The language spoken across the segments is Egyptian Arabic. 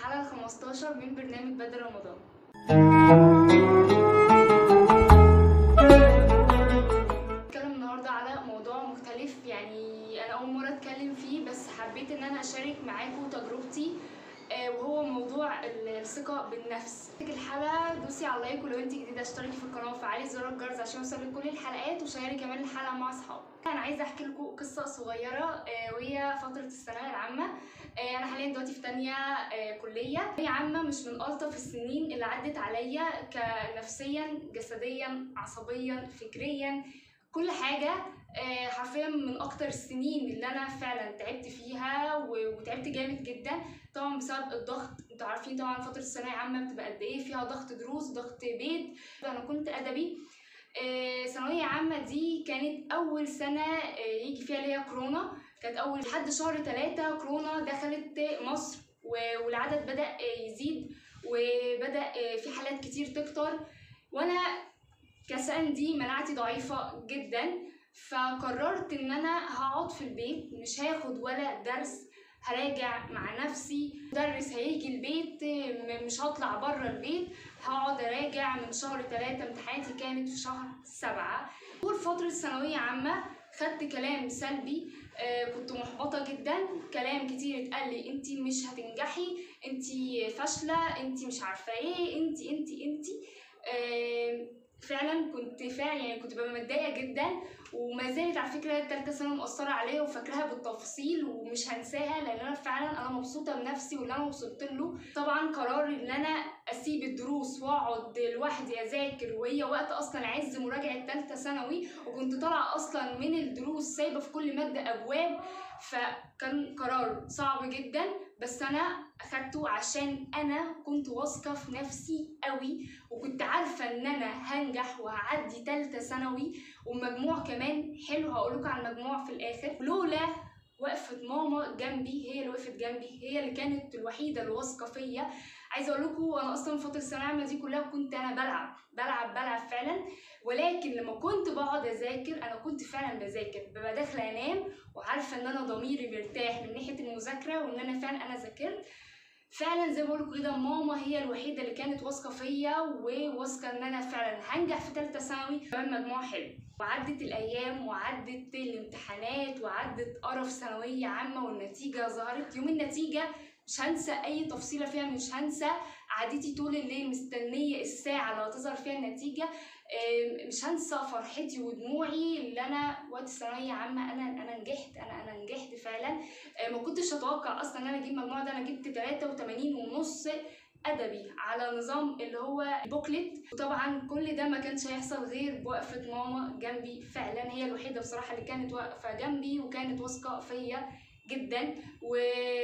الحلقة 15 من برنامج بدر رمضان هتكلم النهاردة على موضوع مختلف يعني أنا أول مرة أتكلم فيه بس حبيت إن أنا أشارك معاكم تجربتي آه، وهو موضوع الثقة بالنفس الحلقة دوسي على لايك ولو انت جديدة اشتركي في القناة وفعلي زر الجرس عشان يوصلك كل الحلقات وشيري كمان الحلقة مع أصحابك أنا عايزة أحكي لكم قصة صغيرة آه، وهي فترة الثانوية العامة آه، أنا حاليا دلوقتي في تانية آه، كلية ثانوية عامة مش من ألطف السنين اللي عدت عليا كنفسيا جسديا عصبيا فكريا كل حاجة آه، حرفيا من أكتر السنين اللي أنا فعلا تعبت فيها و- وتعبت جامد جدا طبعا بسبب الضغط انتوا عارفين طبعا فترة الثانوية العامة بتبقى قد ايه فيها ضغط دروس ضغط بيت انا كنت ادبي آه، ثانوية عامة دي كانت أول سنة آه، يجي فيها ليا كورونا كانت أول لحد شهر ثلاثة كورونا دخلت مصر و- والعدد بدأ آه، يزيد وبدأ آه، في حالات كتير تكتر وأنا كساندي مناعتي ضعيفة جدا فقررت إن أنا هقعد في البيت مش هاخد ولا درس هراجع مع نفسي مدرس هيجي البيت م- مش هطلع بره البيت هقعد اراجع من شهر ثلاثة امتحاناتي كانت في شهر سبعة طول فترة ثانوية عامة خدت كلام سلبي آه كنت محبطة جدا كلام كتير اتقال لي انتي مش هتنجحي انتي فاشلة انتي مش عارفة ايه انتي انتي انتي آه فعلا كنت فعلا يعني كنت ببقى متضايقة جدا وما زالت على فكرة التالتة سنة مؤثرة عليا وفاكراها بالتفصيل ومش هنساها لأن أنا فعلا أنا مبسوطة بنفسي واللي أنا وصلت له طبعا قرار إن أنا أسيب الدروس وأقعد لوحدي أذاكر وهي وقت أصلا عز مراجعة تالتة ثانوي وكنت طالعة أصلا من الدروس سايبة في كل مادة أبواب فكان قرار صعب جدا بس أنا أخدته عشان أنا كنت واثقة في نفسي قوي وكنت عارفة إن أنا هنجح وهعدي تالتة ثانوي ومجموع كمان حلو هقولكوا على المجموع في الاخر لولا وقفت ماما جنبي هي اللي وقفت جنبي هي اللي كانت الوحيده اللي واثقه فيا عايزه اقول لكم انا اصلا فتره الثانويه العامه دي كلها كنت انا بلعب بلعب بلعب فعلا ولكن لما كنت بقعد اذاكر انا كنت فعلا بذاكر ببقى داخله انام وعارفه ان انا ضميري مرتاح من ناحيه المذاكره وان انا فعلا انا ذاكرت فعلا زي ما بقولكوا كده ماما هي الوحيده اللي كانت واثقه فيا وواثقه ان انا فعلا هنجح في ثالثه ثانوي كمان مجموع حلو وعدت الايام وعدت الامتحانات وعدت قرف ثانويه عامه والنتيجه ظهرت يوم النتيجه مش هنسى اي تفصيله فيها مش هنسى قعدتي طول الليل مستنيه الساعه اللي هتظهر فيها النتيجه آم، مش هنسى فرحتي ودموعي اللي انا وقت الثانويه عامه انا انا نجحت انا انا نجحت فعلا آه، ما كنتش اتوقع اصلا ان انا اجيب المجموع ده انا جبت 83 ونص ادبي على نظام اللي هو بوكلت وطبعا كل ده ما كانش هيحصل غير بوقفه ماما جنبي فعلا هي الوحيده بصراحه اللي كانت واقفه جنبي وكانت واثقه فيا جدا و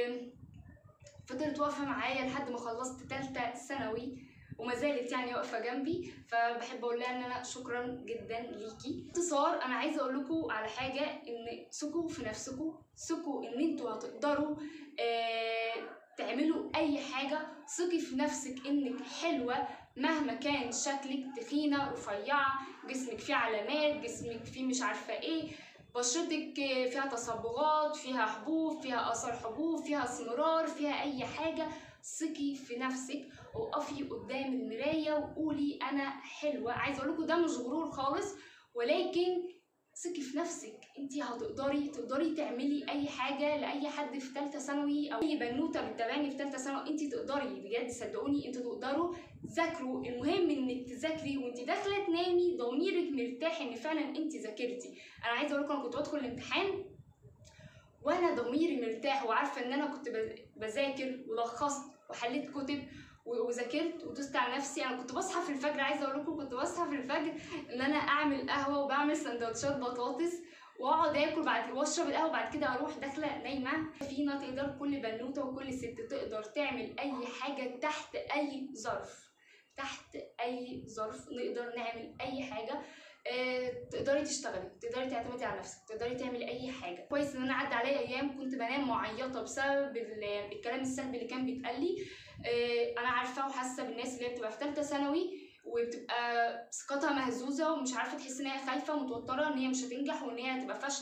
فضلت واقفه معايا لحد ما خلصت تالتة ثانوي وما زالت يعني واقفه جنبي فبحب اقول لها ان انا شكرا جدا ليكي باختصار انا عايزه اقول لكم على حاجه ان ثقوا في نفسكم ثقوا ان انتوا هتقدروا آه تعملوا اي حاجه ثقي في نفسك انك حلوه مهما كان شكلك تخينه رفيعه جسمك فيه علامات جسمك فيه مش عارفه ايه بشرتك فيها تصبغات فيها حبوب فيها اثار حبوب فيها اسمرار فيها اي حاجه ثقي في نفسك وقفي قدام المرايه وقولي انا حلوه عايزه اقول لكم ده مش غرور خالص ولكن ثقي في نفسك انت هتقدري تقدري تعملي اي حاجه لاي حد في ثالثه ثانوي او اي بنوته بتتابعني في ثالثه ثانوي انت تقدري بجد صدقوني انتوا تقدروا ذاكروا المهم انك تذاكري وانت داخله تنامي ضميرك مرتاح ان فعلا انت ذاكرتي انا عايزه اقول لكم انا كنت بدخل الامتحان وانا ضميري مرتاح وعارفه ان انا كنت بز- بذاكر ولخصت وحليت كتب و- وذاكرت ودوست على نفسي انا كنت بصحى في الفجر عايزه اقول لكم كنت بصحى في الفجر ان انا اعمل قهوه وبعمل سندوتشات بطاطس واقعد اكل بعد واشرب القهوه بعد كده اروح داخله نايمه فينا تقدر كل بنوته وكل ست تقدر تعمل اي حاجه تحت اي ظرف تحت اي ظرف نقدر نعمل اي حاجه آه، تقدري تشتغلي تقدري تعتمدي على نفسك تقدري تعملي اي حاجه كويس ان انا عدى عليا ايام كنت بنام معيطه بسبب ال- الكلام السلبي اللي كان بيتقال لي آه، انا عارفه وحاسه بالناس اللي هي بتبقى في ثالثه ثانوي وبتبقى ثقتها مهزوزه ومش عارفه تحس ان هي خايفه متوتره ان هي مش هتنجح وان هي هتبقى فاشله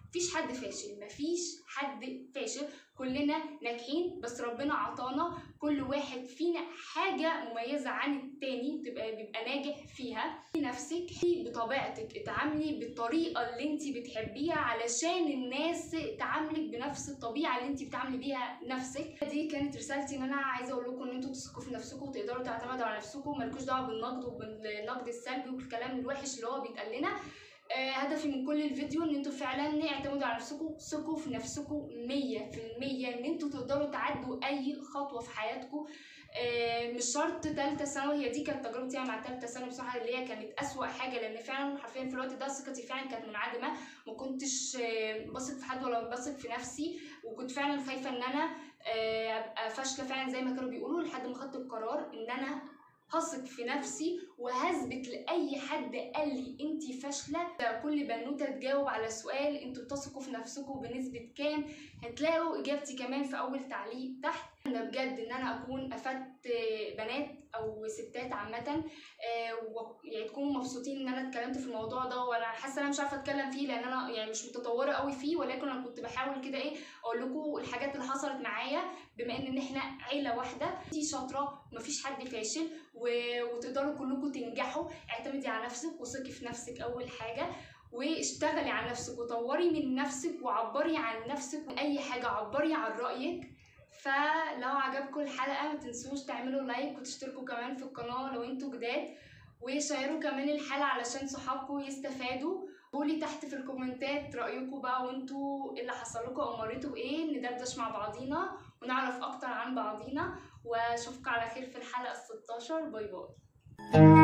مفيش حد فاشل مفيش حد فاشل كلنا ناجحين بس ربنا عطانا كل واحد فينا حاجة مميزة عن التاني تبقى بيبقى ناجح فيها في نفسك بطبيعتك اتعاملي بالطريقة اللي انت بتحبيها علشان الناس تعاملك بنفس الطبيعة اللي انت بتعاملي بيها نفسك دي كانت رسالتي ان انا عايزة اقول لكم ان انتوا تثقوا في نفسكم وتقدروا تعتمدوا على نفسكم مالكوش دعوة بالنقد وبالنقد السلبي والكلام الوحش اللي هو بيتقال لنا آه، هدفي من كل الفيديو ان انتوا فعلا اعتمدوا على نفسكم ثقوا في نفسكم مية في المية ان انتوا تقدروا تعدوا اي خطوة في حياتكم آه، مش شرط تالتة ثانوي هي دي كانت تجربتي يعني مع تالتة ثانوي بصراحة اللي هي كانت أسوأ حاجة لأن فعلا حرفيا في الوقت ده ثقتي فعلا كانت منعدمة ما كنتش آه، بثق في حد ولا بثق في نفسي وكنت فعلا خايفة إن أنا آه، أبقى فاشلة فعلا زي ما كانوا بيقولوا لحد ما خدت القرار إن أنا هثق في نفسي وهثبت لاي حد قال لي انت فاشله كل بنوته تجاوب على سؤال انتوا بتثقوا في نفسكم بنسبه كام هتلاقوا اجابتي كمان في اول تعليق تحت انا بجد ان انا اكون افدت بنات او ستات عامه يعني تكونوا مبسوطين ان انا اتكلمت في الموضوع ده وانا حاسه ان انا مش عارفه اتكلم فيه لان انا يعني مش متطوره قوي فيه ولكن انا كنت بحاول كده ايه اقول لكم الحاجات اللي حصلت معايا بما ان احنا عيله واحده دي شاطره مفيش حد فاشل و... وتقدروا كلكم تنجحوا اعتمدي على نفسك وثقي في نفسك اول حاجه واشتغلي على نفسك وطوري من نفسك وعبري عن نفسك اي حاجه عبري عن رايك فلو عجبكم الحلقه ما تنسوش تعملوا لايك وتشتركوا كمان في القناه لو انتوا جداد وشيروا كمان الحلقه علشان صحابكم يستفادوا قولي تحت في الكومنتات رايكم بقى وانتوا ايه اللي حصل لكم او مريتوا بايه ندردش مع بعضينا ونعرف اكتر عن بعضينا واشوفكم على خير في الحلقه ال 16 باي باي